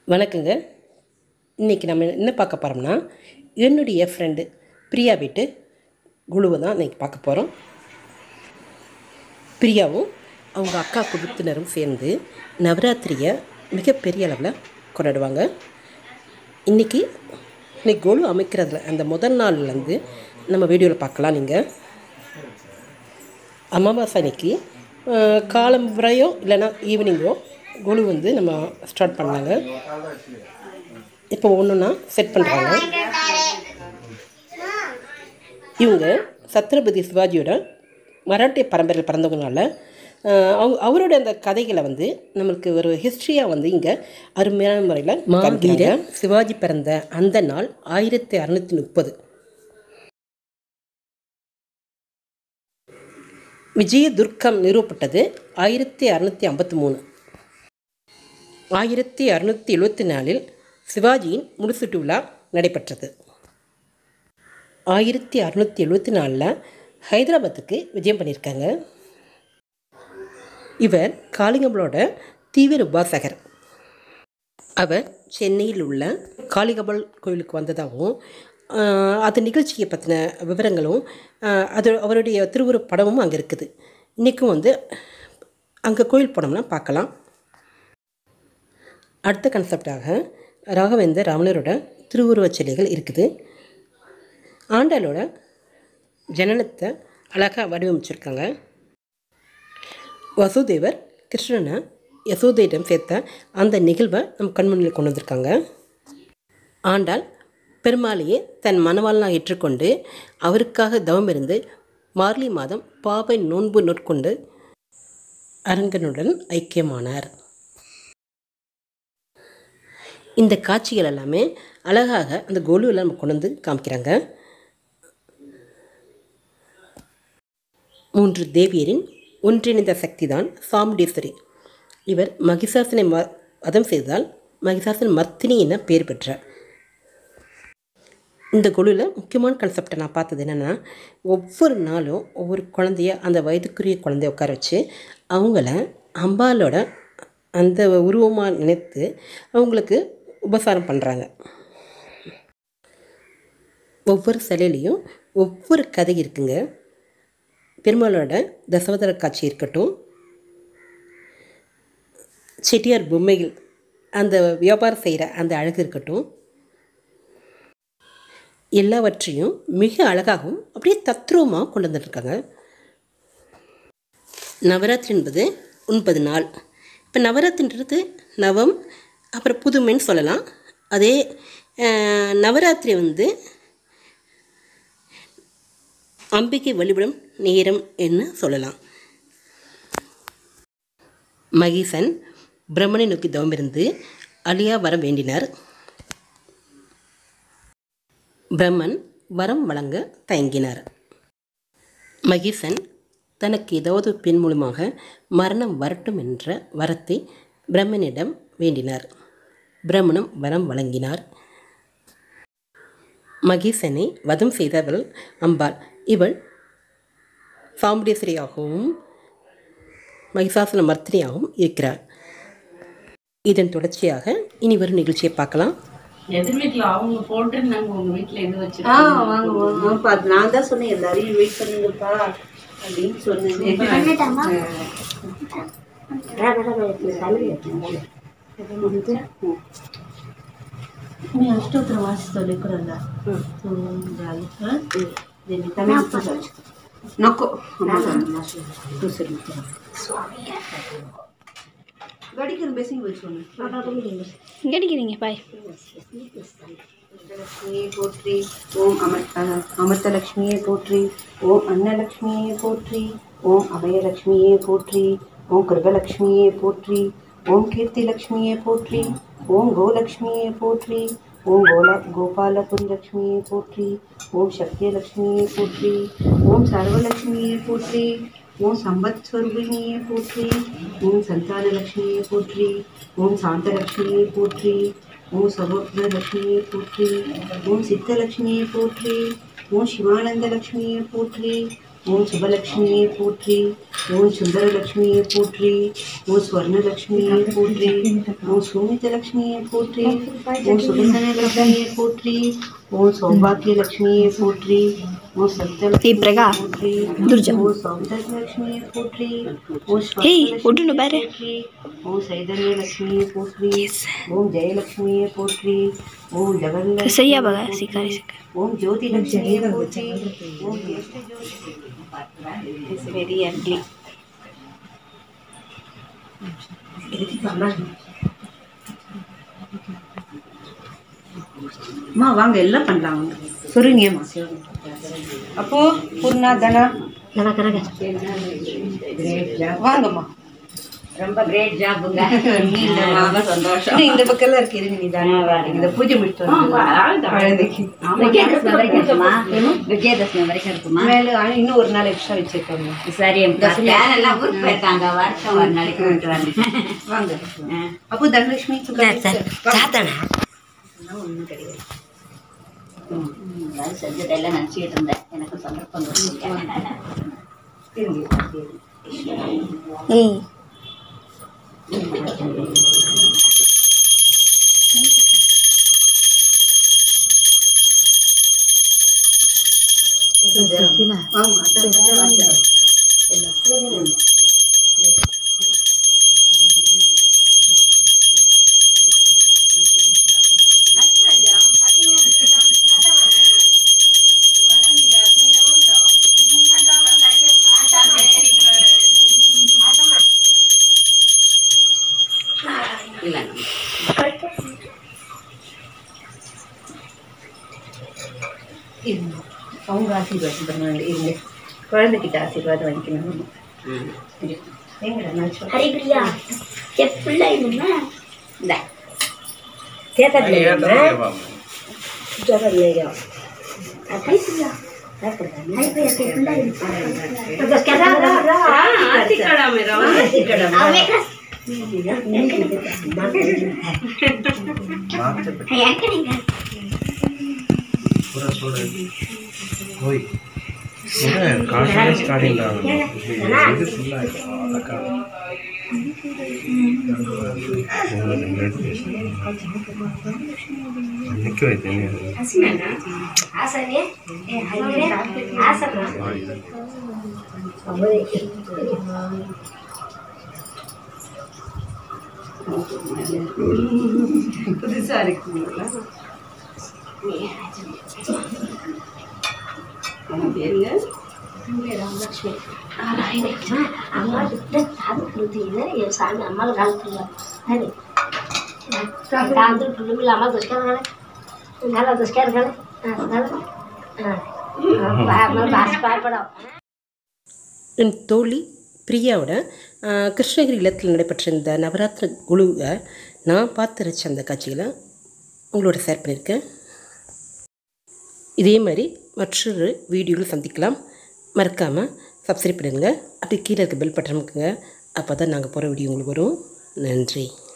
வணக்கங்க இன்றைக்கி நம்ம என்ன பார்க்க போகிறோம்னா என்னுடைய ஃப்ரெண்டு பிரியா வீட்டு குழுவை தான் இன்றைக்கி பார்க்க போகிறோம் பிரியாவும் அவங்க அக்கா குடுத்தினரும் சேர்ந்து நவராத்திரியை மிகப்பெரிய அளவில் கொண்டாடுவாங்க இன்றைக்கி இன்னைக்கு குழு அமைக்கிறதுல அந்த முதல் நாள்லேருந்து நம்ம வீடியோவில் பார்க்கலாம் நீங்கள் அமாவாசை அன்னைக்கு அஹ், காலம் வரையோ இல்லைன்னா ஈவினிங்கோ குழு வந்து நம்ம ஸ்டார்ட் பண்ணாங்க இப்போ ஒன்றுனா செட் பண்ணுறாங்க இவங்க சத்ரபதி சிவாஜியோட மராட்டிய பரம்பரையில் பிறந்தவங்கனால அஹ், அவங்க அவரோட அந்த கதைகளை வந்து நம்மளுக்கு ஒரு ஹிஸ்ட்ரியாக வந்து இங்கே அருமையான முறையில் மாவீர சிவாஜி பிறந்த அந்த நாள் ஆயிரத்தி அறநூற்றி முப்பது விஜய துர்க்கம் நிறுவப்பட்டது ஆயிரத்தி அறநூற்றி ஐம்பத்தி மூணு ஆயிரத்தி அறநூற்றி எழுபத்தி நாலில் சிவாஜியின் முடிசூட்டு விழா நடைபெற்றது ஆயிரத்தி அறநூற்றி எழுபத்தி நாலில் ஹைதராபாத்துக்கு விஜயம் பண்ணியிருக்காங்க இவர் காளிங்கம்பலோட தீவிர உபாசகர் அவர் சென்னையில் உள்ள காளிகம்பல் கோயிலுக்கு வந்ததாகவும் ஆஹ், அது நிகழ்ச்சியை பற்றின விவரங்களும் ஆஹ், அது அவருடைய திருவுருப் படமும் அங்கே இருக்குது இன்றைக்கும் வந்து அங்கே கோயில் போனோம்னா பார்க்கலாம் அடுத்த கன்செப்டாக ராகவேந்தர் ராவணரோட திருவுருவச் சிலைகள் இருக்குது ஆண்டாளோட ஜனனத்தை அழகாக வடிவமைச்சிருக்காங்க வசுதேவர் கிருஷ்ணனை யசோதையிடம் சேர்த்த அந்த நிகழ்வை நம்ம கண்முன்னில் கொண்டு வந்திருக்காங்க ஆண்டாள் பெருமாளையே தன் மனவாளனாக ஏற்றுக்கொண்டு அவருக்காக தவம் இருந்து மார்லி மாதம் பாவை நோன்பு நோட்கொண்டு அரங்கனுடன் ஐக்கியமானார் இந்த காட்சிகள் எல்லாமே அழகாக அந்த கொலுவில் நம்ம கொண்டு வந்து காமிக்கிறாங்க மூன்று தேவியரின் ஒன்றிணைந்த சக்திதான் சாமுண்டீஸ்வரி இவர் மகிஷாசனை ம வதம் செய்ததால் மகிஷாசன் மர்த்தினி என பெயர் பெற்றார் இந்த குழுவில் முக்கியமான கான்செப்டை நான் பார்த்தது என்னென்னா ஒவ்வொரு நாளும் ஒவ்வொரு குழந்தைய அந்த வயதுக்குரிய குழந்தைய உட்கார வச்சு அவங்கள அம்பாலோட அந்த உருவமாக நினைத்து அவங்களுக்கு உபசாரம் பண்ணுறாங்க ஒவ்வொரு சிலையிலையும் ஒவ்வொரு கதை இருக்குங்க பெருமாளோட தசவதர காட்சி இருக்கட்டும் செட்டியார் பொம்மைகள் அந்த வியாபாரம் செய்கிற அந்த அழகு இருக்கட்டும் எல்லாவற்றையும் மிக அழகாகவும் அப்படியே தத்ரூபமாக கொண்டு வந்துட்டுருக்காங்க நவராத்திரி என்பது ஒன்பது நாள் இப்போ நவராத்திரின்றது நவம் அப்புறம் புதுமைன்னு சொல்லலாம் அதே அஹ், நவராத்திரி வந்து அம்பிகை வழிபடும் நேரம் என்று சொல்லலாம் மகீசன் பிரம்மனை நோக்கி தவமிருந்து அழியா வர வேண்டினார் பிரம்மன் வரம் வழங்க தயங்கினார் மகீசன் தனக்கு ஏதாவது பெண் மூலமாக மரணம் வரட்டும் என்ற வரத்தை பிரம்மனிடம் வேண்டினார் பிரம்மனும் வரம் வழங்கினார் மகீசனை வதம் செய்தவள் அம்பாள் இவள் சாமுண்டேஸ்வரியாகவும் மகிஷாசன மர்த்தினியாகவும் இருக்கிறார் இதன் தொடர்ச்சியாக இனி வரும் நிகழ்ச்சியை பார்க்கலாம் எதிர் வீட்டுல அவங்க போட்டு நாங்க உங்க வீட்டுல இது ஆ வச்சிருக்கோம் வாங்க வாங்க வாங்கப்பா. நான் தான் சொன்னேன் எல்லாரையும் வெயிட் பண்ணுங்கப்பா அப்படின்னு சொன்னேன் டா, டா, டா, டா, இப்படி தலையில வைக்கணும். இது, ம். मी अष्टोत्तर वाच लेकरांना तो झालं हा? దీన్ని తమిళ కూర్చోవచ్చు. నొక్కు కూర్చోండి గడికిన బెసింగ్ వచ్చి கடிக்கிறீங்க பாய் லட்சுமியே போற்றி ஓம் அமிர்த அமிர்தலட்சுமியே போற்றி ஓம் அன்னலட்சுமியே போற்றி ஓம் அபயலட்சுமியே போற்றி ஓம் கிருபலட்சுமியே போற்றி ஓம் கீர்த்திலட்சுமியே போற்றி ஓம் கோலக்ஷ்மியே போற்றி ஓம் கோல கோபாலபுரி லட்சுமியே போற்றி ஓம் சக்தியலட்சுமியே போற்றி ஓம் சர்வலட்சுமியே போற்றி ஓம் சம்பத் ஸ்வரூபிணியே போற்றி ஓம் சந்தானலட்சுமியே போற்றி ஓம் சாந்தலட்சுமியே போற்றி ஓம் சகோதரலட்சுமியே போற்றி ஓம் சித்தலட்சுமியே போற்றி ஓம் சிவானந்த லட்சுமியே போற்றி ஓம் சுபலக்ஷ்மியே போற்றி ஓம் சுந்தரலக்ஷ்மியே போற்றி ஓம் ஸ்வர்ணலக்ஷ்மியே போற்றி ஓம் சுமிதலக்ஷ்மியே போற்றி ஓம் சுகந்தனலக்ஷ்மியே போற்றி ஓம் சௌபாகியலக்ஷ்மியே போற்றி ஓம் சத்யலக்ஷ்மியே போற்றி ஓம் சௌந்தர்யலக்ஷ்மியே போற்றி ஓம் ஸ்வர்ணலக்ஷ்மியே போற்றி ஓம் சைதன்யலக்ஷ்மியே போற்றி ஓம் ஜெயலக்ஷ்மியே போற்றி ஓம் ஜெகன்லக்ஷ்மியே சரியா பகா சிக்காரி சிக்காரி ஓம் ஜோதி லட்சுமி போற்றி ஓம் ஜேஷ்ட ஜோதி இட்ஸ் வெரி அட்லி அம்மா வாங்க எல்லாம் பண்ணலாம் வாங்க சொல்லுங்கம்மா அப்போ பூர்ணா தனா வாங்கம்மா ரொம்ப கிரேட் ஜாப்புங்க நீ இல்லைம்மா. ரொம்ப சந்தோஷம் இன்னும் இந்த பக்கம்லாம் இருக்கு இருங்க நீ தானே இந்த பூஜை முடிச்சு குழந்தைக்கு விஜயதசமி வரைக்கும் இருக்குமா விஜயதசமி வரைக்கும் இருக்குமா மேல ஆனா இன்னும் ஒரு நாள் எக்ஸ்ட்ரா வச்சிருக்காங்க சரி பேர் எல்லாம் ஊருக்கு போயிருக்காங்க வருஷம் ஒரு நாளைக்கு விட்டு வந்துட்டேன் வாங்க அப்போ தனலட்சுமி ஒன்றும் கிடையாது அது செஞ்சதெல்லாம் நினச்சிக்கிட்டு இருந்தேன் எனக்கு சந்தர்ப்பம் கொடுத்தீங்க. திரும்பி ம் வாங்க அதான் அதான் அதான். இருங்க. அவங்க ஆசீர்வாதம் பண்ணுவாங்க இருங்க குழந்தைகிட்ட ஆசீர்வாதம் வாங்கிக்கணும் எங்கடா நான் சொல்றேன். ஹரிபிரியா எப்படில இல்லைன்னா இந்த கேட்கலையா ஜரலையா ஹரிபிரியா ஹரிபிரியா எப்படில पूरा छोड़ कोई ಕಾನ್ಫಿಡೆನ್ಸ್ ಸ್ಟಾರ್ಟಿಂಗ್ ಇದು ಫುಲ್ ಆಯ್ತು ಅದಕ್ಕೆ ನಿಕ್ಕಿ ಹೋಯ್ತು ಆಸನೆ ಆಸನ புதுசா இருக்குங்களா பேருங்க రామలక్ష్మి అమ్మ ఇప్పుడే తాను పులుతీనే ఏ సామి అమ్మలు కలుపుతున్నా అని అందరూ పుల్లు మిల్లు అమ్మ దొరికారు కదా కదా దొరికారు కదా కదా బాస్ భయపడవు என் தோழி பிரியாவோட ஆஹ், கிருஷ்ணகிரி இல்லத்தில் நடைபெற்ற இந்த நவராத்திரி குழுவை நான் பார்த்து ரசித்த அந்த காட்சிகளை உங்களோட ஷேர் பண்ணியிருக்கேன் இதே மாதிரி மற்றொரு வீடியோவில் சந்திக்கலாம் மறக்காமல் சப்ஸ்கிரைப் பண்ணுங்க அப்படி கீழே இருக்க பெல் பட்டன் அமுக்குங்க அப்போ தான் நாங்கள் போகிற வீடியோ உங்களுக்கு வரும் நன்றி